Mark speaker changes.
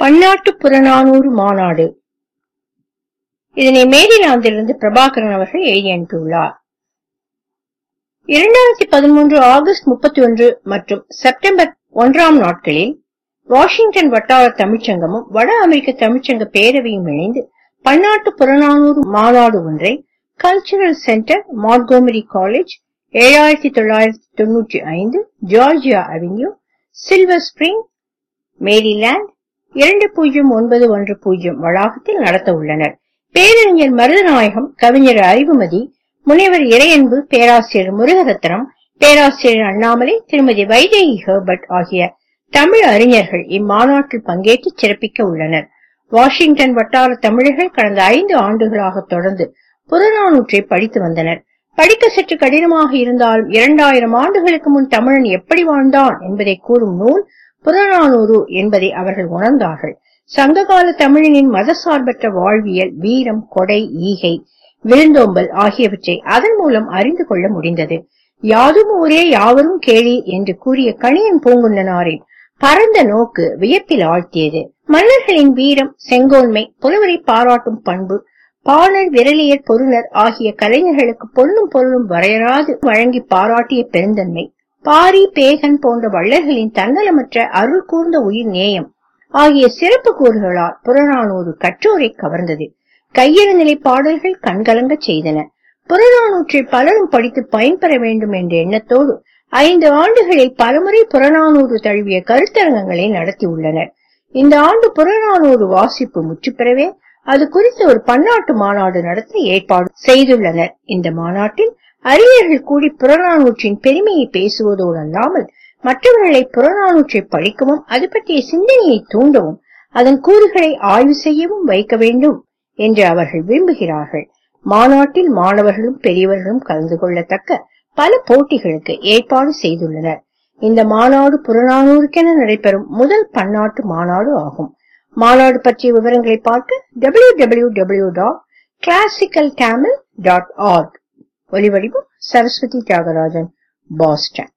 Speaker 1: பன்னாட்டு புறநானூறு மாநாடு இதனை மேரிலாந்திலிருந்து பிரபாகரன் அவர்கள் எழுதி அனுப்பியுள்ளார் இரண்டாயிரத்தி பதிமூன்று ஆகஸ்ட் முப்பத்தி ஒன்று மற்றும் செப்டம்பர் ஒன்றாம் நாட்களில் வாஷிங்டன் வட்டார தமிழ்ச்சங்கமும் வட அமெரிக்க தமிழ்ச்சங்க பேரவையும் இணைந்து பன்னாட்டு புறநானூறு மாநாடு ஒன்றை கல்ச்சுரல் சென்டர் மாட்கோமரி காலேஜ் ஏழாயிரத்தி தொள்ளாயிரத்தி தொன்னூற்றி ஐந்து Georgia Avenue Silver Spring Maryland இரண்டு பூஜ்ஜியம் ஒன்பது ஒன்று பூஜ்ஜியம் வளாகத்தில் நடத்த உள்ளனர் பேரறிஞர் மருதநாயகம் கவிஞர் அறிவுமதி முனைவர் இறையன்பு பேராசிரியர் முருகரத்னம் பேராசிரியர் அண்ணாமலை திருமதி வைதேகி ஹெர்பர்ட் ஆகிய தமிழ் அறிஞர்கள் இம்மாநாட்டில் பங்கேற்று சிறப்பிக்க உள்ளனர் வாஷிங்டன் வட்டார தமிழர்கள் கடந்த ஐந்து ஆண்டுகளாக தொடர்ந்து புறநானூற்றை படித்து வந்தனர் படிக்க சற்று கடினமாக இருந்தாலும் இரண்டாயிரம் ஆண்டுகளுக்கு முன் தமிழன் எப்படி வாழ்ந்தான் என்பதை கூறும் நூல் புறநானூறு என்பதை அவர்கள் உணர்ந்தார்கள் சங்ககால தமிழனின் மதசார்பற்ற வாழ்வியல் வீரம் கொடை ஈகை விருந்தோம்பல் ஆகியவற்றை அதன் மூலம் அறிந்து கொள்ள முடிந்தது யாதும் ஊரே யாவரும் கேளி என்று கூறிய கணியன் பூங்குன்னனாரின் பரந்த நோக்கு வியப்பில் ஆழ்த்தியது மன்னர்களின் வீரம் செங்கோன்மை புலவரை பாராட்டும் பண்பு பாணர் விரலியர் பொருளர் ஆகிய கலைஞர்களுக்கு பொருளும் பொருளும் வரையறாது வழங்கி பாராட்டிய பெருந்தன்மை பாரி பேகன் போன்ற வள்ளல்களின் தன்னலமற்ற அருள் கூர்ந்த உயிர் நேயம் ஆகிய சிறப்பு கூறுகளால் புறநானூறு கற்றோரை கவர்ந்தது கையெழுநிலை பாடல்கள் கண்கலங்க செய்தன புறநானூற்றை பலரும் படித்து பயன்பெற வேண்டும் என்ற எண்ணத்தோடு ஐந்து ஆண்டுகளில் பலமுறை புறநானூறு தழுவிய கருத்தரங்கங்களை நடத்தியுள்ளனர் இந்த ஆண்டு புறநானூறு வாசிப்பு முற்றுப்பெறவே அது குறித்து ஒரு பன்னாட்டு மாநாடு நடத்த ஏற்பாடு செய்துள்ளனர் இந்த மாநாட்டில் அறிஞர்கள் கூடி புறநானூற்றின் பெருமையை பேசுவதோடு அல்லாமல் மற்றவர்களை புறநானூற்றை படிக்கவும் அது பற்றிய சிந்தனையை தூண்டவும் அதன் கூறுகளை ஆய்வு செய்யவும் வைக்க வேண்டும் என்று அவர்கள் விரும்புகிறார்கள் மாநாட்டில் மாணவர்களும் பெரியவர்களும் கலந்து கொள்ளத்தக்க பல போட்டிகளுக்கு ஏற்பாடு செய்துள்ளனர் இந்த மாநாடு புறநானூறுக்கென நடைபெறும் முதல் பன்னாட்டு மாநாடு ஆகும் மாநாடு பற்றிய விவரங்களை பார்க்க W W W dot classical dot org ஒலிவடிவம் சரஸ்வதி தியாகராஜன் பாஸ்டன்